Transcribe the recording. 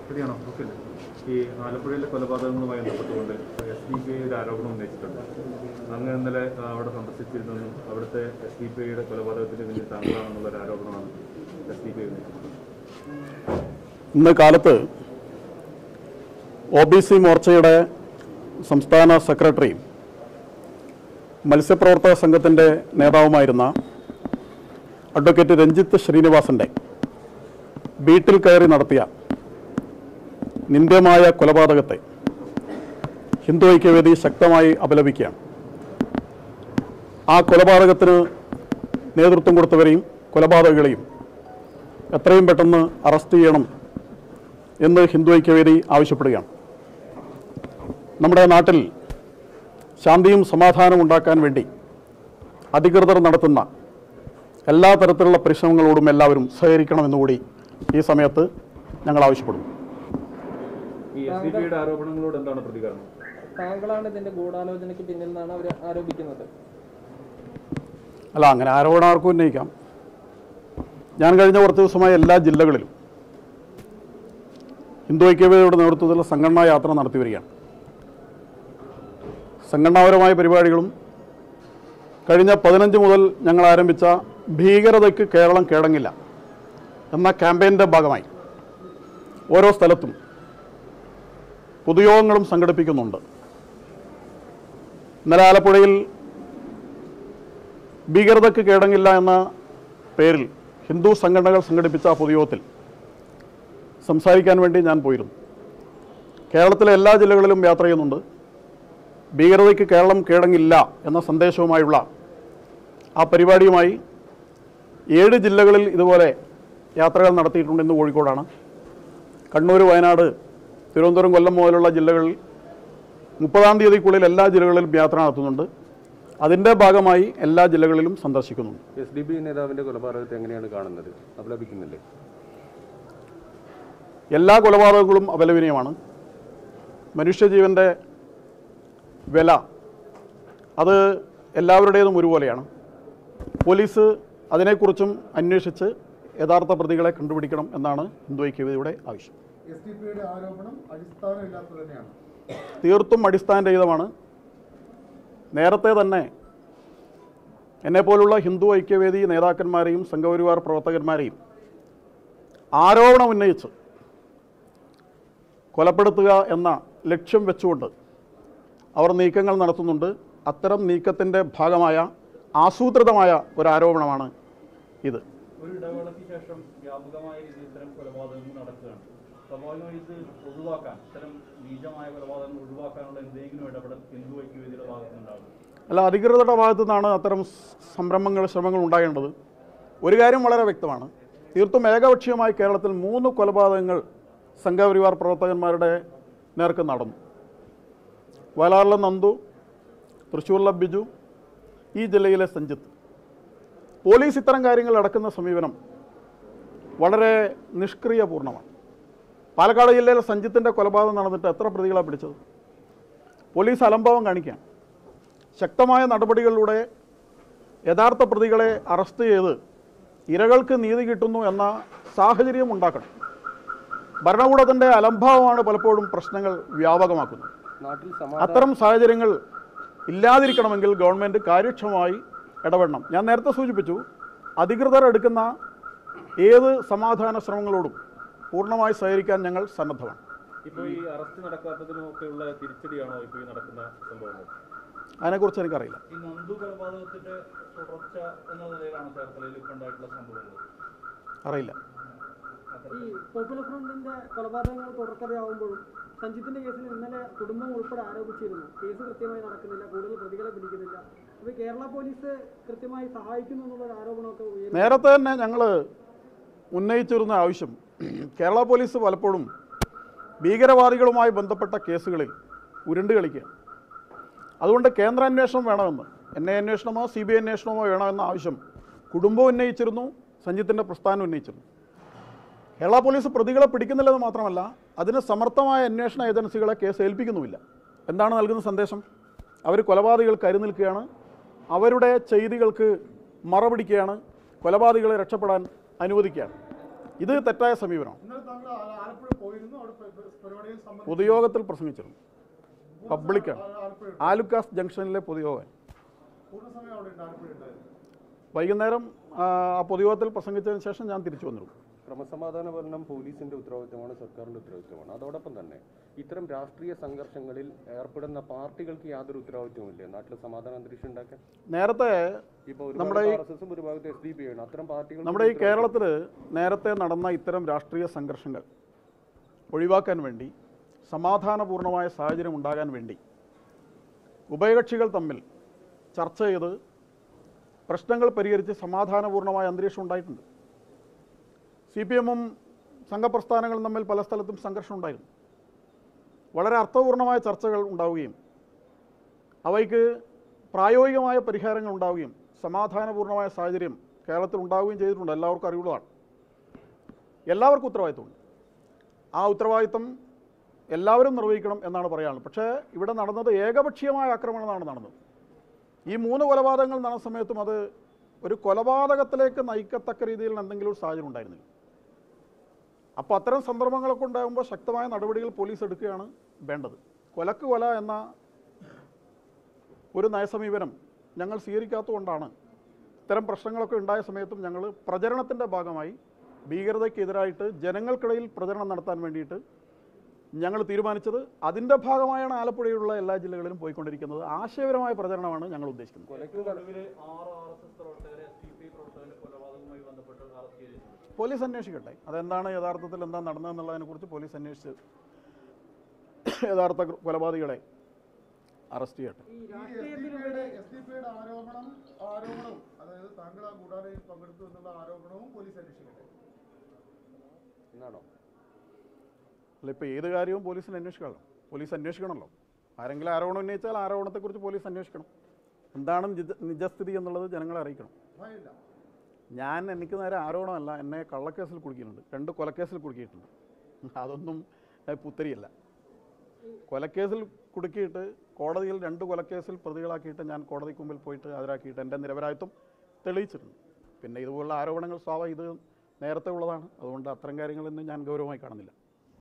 ശരിയാണോ ഓക്കെ ഈ ആലപ്പുഴയിലെ കൊലപാതകങ്ങളുമായി ബന്ധപ്പെട്ടുകൊണ്ട് എസ് ഡി പി ഐ ഒരു ആരോപണം ഉന്നയിച്ചിട്ടുണ്ട് അങ്ങ് ഇന്നലെ ആ, അവിടെ സന്ദർശിച്ചിരുന്നെന്നും അവിടുത്തെ എസ് ഡി പി ഐയുടെ കൊലപാതകത്തിന് പിന്നിൽ താങ്കളാണെന്നുള്ള ഒരു ആരോപണമാണ് എസ് ഡി പി ഐ ഉന്നയിച്ചിട്ടുള്ളത് ഇന്ന് കാലത്ത് ഒ ബി സി മോർച്ചയുടെ സംസ്ഥാന സെക്രട്ടറിയും മത്സ്യപ്രവർത്തക സംഘത്തിൻ്റെ നേതാവുമായിരുന്ന അഡ്വക്കേറ്റ് രഞ്ജിത്ത് ശ്രീനിവാസൻ്റെ വീട്ടിൽ കയറി നടത്തിയ നിന്ദ്യമായ കൊലപാതകത്തെ ഹിന്ദു ഐക്യവേദി ശക്തമായി അപലപിക്കുകയാണ് ആ കൊലപാതകത്തിന് നേതൃത്വം കൊടുത്തവരെയും കൊലപാതകളെയും എത്രയും പെട്ടെന്ന് അറസ്റ്റ് ചെയ്യണം എന്ന് ഹിന്ദു ഐക്യവേദി ആവശ്യപ്പെടുകയാണ് നമ്മുടെ നാട്ടിൽ ശാന്തിയും സമാധാനവും ഉണ്ടാക്കാൻ വേണ്ടി അധികൃതർ നടത്തുന്ന എല്ലാ തരത്തിലുള്ള പരിശ്രമങ്ങളോടും എല്ലാവരും സഹകരിക്കണമെന്നുകൂടി ഈ സമയത്ത് ഞങ്ങൾ ആവശ്യപ്പെടുന്നു ഈ എസ് ഡി പി ഐയുടെ ആരോപണങ്ങളോട് എന്താണ് പ്രതികരണം താങ്കളാണ് ഇതിന്റെ ഗൂഢാലോചനയ്ക്ക് പിന്നിൽ നിന്നാണ് അവർ ആരോപിക്കുന്നത് അല്ല അങ്ങനെ ആരോപണം ആർക്കും ഉന്നയിക്കാം ഞാൻ കഴിഞ്ഞ കുറച്ച് ദിവസമായി എല്ലാ ജില്ലകളിലും ഹിന്ദു ഐക്യവേദിയുടെ നേതൃത്വത്തിലുള്ള സംഘടനാ യാത്ര നടത്തി വരികയാണ് സംഘടനാപരമായ പരിപാടികളും കഴിഞ്ഞ പതിനഞ്ച് മുതൽ ഞങ്ങൾ ആരംഭിച്ച ഭീകരതയ്ക്ക് കേരളം കീഴടങ്ങില്ല എന്ന ക്യാമ്പയിൻ്റെ ഭാഗമായി ഓരോ സ്ഥലത്തും പൊതുയോഗങ്ങളും സംഘടിപ്പിക്കുന്നുണ്ട് ഇന്നലെ ആലപ്പുഴയിൽ ഭീകരതയ്ക്ക് കീഴടങ്ങില്ല എന്ന പേരിൽ ഹിന്ദു സംഘടനകൾ സംഘടിപ്പിച്ച ആ പൊതുയോഗത്തിൽ സംസാരിക്കാൻ വേണ്ടി ഞാൻ പോയിരുന്നു കേരളത്തിലെ എല്ലാ ജില്ലകളിലും യാത്ര ചെയ്യുന്നുണ്ട് ഭീകരതയ്ക്ക് കേരളം കീഴടങ്ങില്ല എന്ന സന്ദേശവുമായുള്ള ആ പരിപാടിയുമായി ഏഴ് ജില്ലകളിൽ ഇതുപോലെ യാത്രകൾ നടത്തിയിട്ടുണ്ട് ഇന്ന് കോഴിക്കോടാണ് കണ്ണൂർ വയനാട് തിരുവനന്തപുരം കൊല്ലം മുതലുള്ള ജില്ലകളിൽ മുപ്പതാം തീയതിക്കുള്ളിൽ എല്ലാ ജില്ലകളിലും യാത്ര നടത്തുന്നുണ്ട് അതിൻ്റെ ഭാഗമായി എല്ലാ ജില്ലകളിലും സന്ദർശിക്കുന്നുണ്ട് എസ് ഡി ബി നേതാവിന്റെ കൊലപാതകത്തെ എങ്ങനെയാണ് കാണുന്നത് അപലപിക്കുന്നില്ലേ എല്ലാ കൊലപാതകങ്ങളും അപലപനീയമാണ് മനുഷ്യജീവൻ്റെ വില അത് എല്ലാവരുടേതും ഒരുപോലെയാണ് പോലീസ് അതിനെക്കുറിച്ചും അന്വേഷിച്ച് യഥാർത്ഥ പ്രതികളെ കണ്ടുപിടിക്കണം എന്നാണ് ഹിന്ദു ഐക്യവേദിയുടെ ആവശ്യം എസ് ഡി പിയുടെ ആരോപണം അടിസ്ഥാനമില്ലാത്തത് തന്നെയാണ് തീർത്തും അടിസ്ഥാനരഹിതമാണ് നേരത്തെ തന്നെ എന്നെപ്പോലുള്ള ഹിന്ദു ഐക്യവേദി നേതാക്കന്മാരെയും സംഘപരിവാർ പ്രവർത്തകന്മാരെയും ആരോപണം ഉന്നയിച്ച് കൊലപ്പെടുത്തുക എന്ന ലക്ഷ്യം വെച്ചുകൊണ്ട് അവർ നീക്കങ്ങൾ നടത്തുന്നുണ്ട് അത്തരം നീക്കത്തിൻ്റെ ഭാഗമായ ആസൂത്രിതമായ ഒരു ആരോപണമാണ് ഇത് ഒരു ഇടവേളയ്ക്ക് ശേഷം വ്യാപകമായ രീതിയിൽ ഇത്തരം കൊലപാതകങ്ങൾ നടക്കുകയാണ് സ്വാഭാവികമായി ഇത് ഒഴിവാക്കാൻ ഇത്തരം നീചമായ കൊലപാതകങ്ങൾ ഒഴിവാക്കാനുള്ള എന്തെങ്കിലും ഇടപെടൽ ഹിന്ദു ഐക്യവേദിയുടെ ഭാഗത്തുനിന്നുണ്ടാകും അല്ല അധികൃതരുടെ ഭാഗത്തു നിന്നാണ് അത്തരം സംരംഭങ്ങൾ ശ്രമങ്ങൾ ഉണ്ടാകേണ്ടത് ഒരു കാര്യം വളരെ വ്യക്തമാണ് തീർത്തും ഏകപക്ഷീയമായി കേരളത്തിൽ മൂന്ന് കൊലപാതകങ്ങൾ സംഘപരിവാർ പ്രവർത്തകന്മാരുടെ നേർക്ക് നടന്നു വയലാറിലെ നന്ദു തൃശ്ശൂരിലെ ബിജു ഈ ജില്ലയിലെ സഞ്ജിത്ത് പോലീസ് ഇത്തരം കാര്യങ്ങൾ അടക്കുന്ന സമീപനം വളരെ നിഷ്ക്രിയപൂർണ്ണമാണ് പാലക്കാട് ജില്ലയിലെ സഞ്ജിത്തിൻ്റെ കൊലപാതകം നടന്നിട്ട് എത്ര പ്രതികളാണ് പിടിച്ചത് പോലീസ് അലംഭാവം കാണിക്കുകയാണ് ശക്തമായ നടപടികളിലൂടെ യഥാർത്ഥ പ്രതികളെ അറസ്റ്റ് ചെയ്ത് ഇരകൾക്ക് നീതി കിട്ടുന്നു എന്ന സാഹചര്യം ഉണ്ടാക്കണം ഭരണകൂടത്തിൻ്റെ അലംഭാവമാണ് പലപ്പോഴും പ്രശ്നങ്ങൾ വ്യാപകമാക്കുന്നത് നാട്ടിൽ സമാ അത്തരം സാഹചര്യങ്ങൾ ഇല്ലാതിരിക്കണമെങ്കിൽ ഗവൺമെൻറ് കാര്യക്ഷമമായി ഇടപെടണം ഞാൻ നേരത്തെ സൂചിപ്പിച്ചു അധികൃതർ എടുക്കുന്ന ഏത് സമാധാന ശ്രമങ്ങളോടും പൂർണ്ണമായി സഹകരിക്കാൻ ഞങ്ങൾ സന്നദ്ധമാണ് ഇപ്പോൾ ഈ അറസ്റ്റ് നടക്കാത്തതിനുമൊക്കെയുള്ള തിരിച്ചടിയാണോ ഇപ്പോൾ ഈ നടക്കുന്ന സംഭവങ്ങൾ അതിനെക്കുറിച്ച് എനിക്കറിയില്ല ഈ നന്ദു കൊലപാതകത്തിന്റെ തുടർച്ച എന്ന നിലയിലാണ് ചേർത്തലയിൽ ഇപ്പോൾ ഉണ്ടായിട്ടുള്ള സംഭവങ്ങൾ അറിയില്ല ഈ പോപ്പുലർ ഫ്രണ്ടിന്റെ കൊലപാതകങ്ങൾ തുടർക്കഥയാവുമ്പോഴും സഞ്ജിത്തിന്റെ കേസിൽ ഇന്നലെ കുടുംബം ഉൾപ്പെടെ ആരോപിച്ചിരുന്നു കേസ് കൃത്യമായി നടക്കുന്നില്ല കൂടുതൽ പ്രതികളെ പിടിക്കുന്നില്ല അപ്പോൾ കേരള പോലീസ് കൃത്യമായി സഹായിക്കുന്നു എന്നുള്ള ഒരു ആരോപണമൊക്കെ ഉയർന്നു നേരത്തെ തന്നെ ഞങ്ങൾ ഉന്നയിച്ചിരുന്ന ആവശ്യം കേരള പോലീസ് പലപ്പോഴും ഭീകരവാദികളുമായി ബന്ധപ്പെട്ട കേസുകളിൽ ഉരുണ്ട് കളിക്കുകയാണ് അതുകൊണ്ട് കേന്ദ്ര അന്വേഷണം വേണമെന്ന് എൻ ഐ അന്വേഷണമോ സി ബി ഐ അന്വേഷണമോ വേണമെന്ന ആവശ്യം കുടുംബം ഉന്നയിച്ചിരുന്നു സഞ്ജിത്തിൻ്റെ പ്രസ്ഥാനം ഉന്നയിച്ചിരുന്നു കേരള പോലീസ് പ്രതികളെ പിടിക്കുന്നില്ലെന്ന് മാത്രമല്ല അതിന് സമർത്ഥമായ അന്വേഷണ ഏജൻസികളെ കേസ് ഏൽപ്പിക്കുന്നുമില്ല എന്താണ് നൽകുന്ന സന്ദേശം അവർ കൊലപാതകൾ കരുനിൽക്കുകയാണ് അവരുടെ ചെയ്തികൾക്ക് മറപിടിക്കുകയാണ് കൊലപാതകളെ രക്ഷപ്പെടാൻ അനുവദിക്കുകയാണ് ഇത് തെറ്റായ സമീപനമാണ് ഇന്നലെ താങ്കൾ ആ- ആലപ്പുഴ പോയിരുന്നു അവിടെ പോലീസ് സമ്മതി പൊതുയോഗത്തിൽ പ്രസംഗിച്ചിരുന്നു പബ്ലിക്കാണ് ആലപ്പുഴ ആലുക്കാസ് ജംഗ്ഷനിലെ പൊതുയോഗം പൂർണ്ണസമയം അവിടെ ഉണ്ട് ആലപ്പുഴ ഉണ്ടായിരുന്നു വൈകുന്നേരം ആ ആ പൊതുയോഗത്തിൽ പ്രസംഗിച്ചതിന് ശേഷം ഞാൻ തിരിച്ചു വന്നിരുന്നു ക്രമസമാധാന ഭരണം പോലീസിന്റെ ഉത്തരവാദിത്തമാണ് സർക്കാരിന്റെ ഉത്തരവാദിത്തമാണ് അതോടൊപ്പം തന്നെ ഇത്തരം രാഷ്ട്രീയ സംഘർഷങ്ങളിൽ ഏർപ്പെടുന്ന പാർട്ടികൾക്ക് യാതൊരു ഉത്തരവാദിത്വമില്ലേ നാട്ടിൽ സമാധാന അന്തരീക്ഷം ഉണ്ടാക്കാൻ നേരത്തെ ഇപ്പോൾ ഒരു നമ്മുടെ ഈ- ആർ എസ് എസും ഒരു ഭാഗത്ത് എസ് ഡി പി ആണ് അത്തരം പാർട്ടികൾ നമ്മുടെ ഈ കേരളത്തിൽ നേരത്തെ നടന്ന ഇത്തരം രാഷ്ട്രീയ സംഘർഷങ്ങൾ ഒഴിവാക്കാൻ വേണ്ടി സമാധാനപൂർണമായ സാഹചര്യം ഉണ്ടാകാൻ വേണ്ടി ഉഭയകക്ഷികൾ തമ്മിൽ ചർച്ച ചെയ്ത് പ്രശ്നങ്ങൾ പരിഹരിച്ച് സമാധാനപൂർണമായ അന്തരീക്ഷം ഉണ്ടായിട്ടുണ്ട് സി പി എമ്മും സംഘപ്രസ്ഥാനങ്ങളും തമ്മിൽ പല സ്ഥലത്തും സംഘർഷം ഉണ്ടായിരുന്നു വളരെ അർത്ഥപൂർണമായ ചർച്ചകൾ ഉണ്ടാവുകയും അവയ്ക്ക് പ്രായോഗികമായ പരിഹാരങ്ങൾ ഉണ്ടാവുകയും സമാധാനപൂർണമായ സാഹചര്യം കേരളത്തിൽ ഉണ്ടാവുകയും ചെയ്തിട്ടുണ്ട് എല്ലാവർക്കും അറിവുള്ളതാണ് എല്ലാവർക്കും ഉത്തരവാദിത്വമുണ്ട് ആ ഉത്തരവാദിത്വം എല്ലാവരും നിർവഹിക്കണം എന്നാണ് പറയാനുള്ളത് പക്ഷേ ഇവിടെ നടന്നത് ഏകപക്ഷീയമായ ആക്രമണമാണ് നടന്നത് ഈ മൂന്ന് കൊലപാതകങ്ങൾ നടന്ന സമയത്തും അത് ഒരു കൊലപാതകത്തിലേക്ക് നയിക്കത്തക്ക രീതിയിൽ എന്തെങ്കിലും ഒരു സാഹചര്യം ഉണ്ടായിരുന്നില്ല അപ്പോൾ അത്തരം സന്ദർഭങ്ങളൊക്കെ ഉണ്ടാകുമ്പോൾ ശക്തമായ നടപടികൾ പോലീസ് എടുക്കുകയാണ് വേണ്ടത് കൊലക്ക് കൊല എന്ന ഒരു നയസമീപനം ഞങ്ങൾ സ്വീകരിക്കാത്തതുകൊണ്ടാണ് ഇത്തരം പ്രശ്നങ്ങളൊക്കെ ഉണ്ടായ സമയത്തും ഞങ്ങൾ പ്രചരണത്തിൻ്റെ ഭാഗമായി ഭീകരതയ്ക്കെതിരായിട്ട് ജനങ്ങൾക്കിടയിൽ പ്രചരണം നടത്താൻ വേണ്ടിയിട്ട് ഞങ്ങൾ തീരുമാനിച്ചത് അതിൻ്റെ ഭാഗമായാണ് ആലപ്പുഴയിലുള്ള എല്ലാ ജില്ലകളിലും പോയിക്കൊണ്ടിരിക്കുന്നത് ആശയപരമായ പ്രചരണമാണ് ഞങ്ങൾ ഉദ്ദേശിക്കുന്നത് കൊലയ്ക്കും പോലീസ് അന്വേഷിക്കട്ടെ അതെന്താണ് യഥാർത്ഥത്തിൽ എന്താ നടന്നതെന്നുള്ളതിനെക്കുറിച്ച് പോലീസ് അന്വേഷിച്ച് യഥാർത്ഥ കൊലപാതകളെ അറസ്റ്റ് ചെയ്യട്ടെ ഈ ഈ രാഷ്ട്രീയത്തിലൂടെ എസ് ഡി പിയുടെ ആരോപണം ആരോപണവും അതായത് താങ്കൾ ആ ഗൂഢാലോചനയിൽ പങ്കെടുത്തു എന്നുള്ള ആരോപണവും പോലീസ് അന്വേഷിക്കട്ടെ എന്നാണോ അല്ല ഇപ്പോൾ ഏത് കാര്യവും പോലീസിന് അന്വേഷിക്കണമല്ലോ പോലീസ് അന്വേഷിക്കണമല്ലോ ആരെങ്കിലും ആരോപണം ഉന്നയിച്ചാൽ ആരോപണത്തെക്കുറിച്ച് പോലീസ് അന്വേഷിക്കണം എന്താണ് നിജ നിജസ്ഥിതി എന്നുള്ളത് ജനങ്ങളെ അറിയിക്കണം ഭയമില്ല ഞാൻ എനിക്ക് നേരെ ആരോപണമല്ല എന്നെ കള്ളക്കേസിൽ കുടുക്കിയിട്ടുണ്ട് രണ്ട് കൊലക്കേസിൽ കുടുക്കിയിട്ടുണ്ട് അതൊന്നും ഏഹ്, പുത്തരിയല്ല കൊലക്കേസിൽ കുടുക്കിയിട്ട് കോടതിയിൽ രണ്ട് കൊലക്കേസിൽ പ്രതികളാക്കിയിട്ട് ഞാൻ കോടതിക്ക് മുമ്പിൽ പോയിട്ട് ഹാജരാക്കിയിട്ട് എൻ്റെ നിരപരാധിത്വം തെളിയിച്ചിട്ടുണ്ട് പിന്നെ ഇതുപോലുള്ള ആരോപണങ്ങൾ സ്വാഭാവിക ഇത് നേരത്തെ ഉള്ളതാണ് അതുകൊണ്ട് അത്തരം കാര്യങ്ങളൊന്നും ഞാൻ ഗൗരവമായി കാണുന്നില്ല